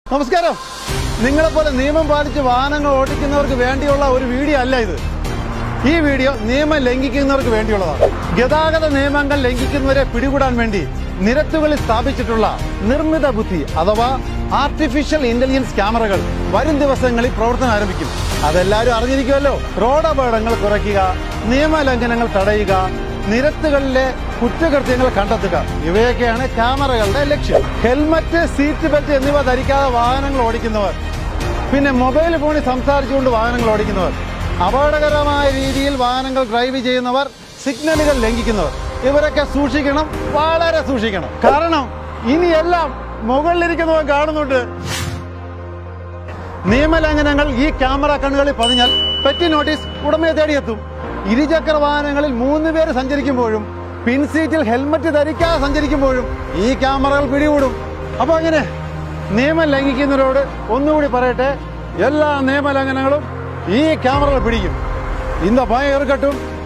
നമസ്കാരം നിങ്ങളെപ്പോലെ നിയമം പാലിച്ച് വാഹനങ്ങൾ ഓടിക്കുന്നവർക്ക് വേണ്ടിയുള്ള ഒരു വീഡിയോ അല്ല ഇത് ഈ വീഡിയോ നിയമം ലംഘിക്കുന്നവർക്ക് വേണ്ടിയുള്ളതാണ് ഗതാഗത നിയമങ്ങൾ ലംഘിക്കുന്നവരെ പിടികൂടാൻ വേണ്ടി നിരത്തുകളിൽ സ്ഥാപിച്ചിട്ടുള്ള നിർമ്മിത ബുദ്ധി അഥവാ ആർട്ടിഫിഷ്യൽ ഇന്റലിജൻസ് ക്യാമറകൾ വരും ദിവസങ്ങളിൽ പ്രവർത്തനം ആരംഭിക്കും അതെല്ലാവരും അറിഞ്ഞിരിക്കുമല്ലോ റോഡ് അപകടങ്ങൾ കുറയ്ക്കുക നിയമലംഘനങ്ങൾ തടയുക നിരത്തുകളിലെ കുറ്റകൃത്യങ്ങൾ കണ്ടെത്തുക ഇവയൊക്കെയാണ് ക്യാമറകളുടെ ലക്ഷ്യം ഹെൽമറ്റ് സീറ്റ് ബെൽറ്റ് എന്നിവ ധരിക്കാതെ വാഹനങ്ങൾ ഓടിക്കുന്നവർ പിന്നെ മൊബൈൽ ഫോണിൽ സംസാരിച്ചുകൊണ്ട് വാഹനങ്ങൾ ഓടിക്കുന്നവർ അപകടകരമായ രീതിയിൽ വാഹനങ്ങൾ ഡ്രൈവ് ചെയ്യുന്നവർ സിഗ്നലുകൾ ലംഘിക്കുന്നവർ ഇവരൊക്കെ സൂക്ഷിക്കണം വളരെ സൂക്ഷിക്കണം കാരണം ഇനിയെല്ലാം മുകളിലിരിക്കുന്നവൻ കാണുന്നുണ്ട് നിയമലംഘനങ്ങൾ ഈ ക്യാമറ കണ്ണുകളിൽ പതിഞ്ഞാൽ പെറ്റി നോട്ടീസ് ഉടമയെ തേടിയെത്തും ഇരുചക്ര വാഹനങ്ങളിൽ മൂന്ന് പേര് സഞ്ചരിക്കുമ്പോഴും പിൻസീറ്റിൽ ഹെൽമറ്റ് ധരിക്കാതെ സഞ്ചരിക്കുമ്പോഴും ഈ ക്യാമറകൾ പിടികൂടും അപ്പൊ അങ്ങനെ നിയമം ലംഘിക്കുന്നവരോട് ഒന്നുകൂടി പറയട്ടെ എല്ലാ നിയമലംഘനങ്ങളും ഈ ക്യാമറകൾ പിടിക്കും இந்த பயம் இருக்கட்டும்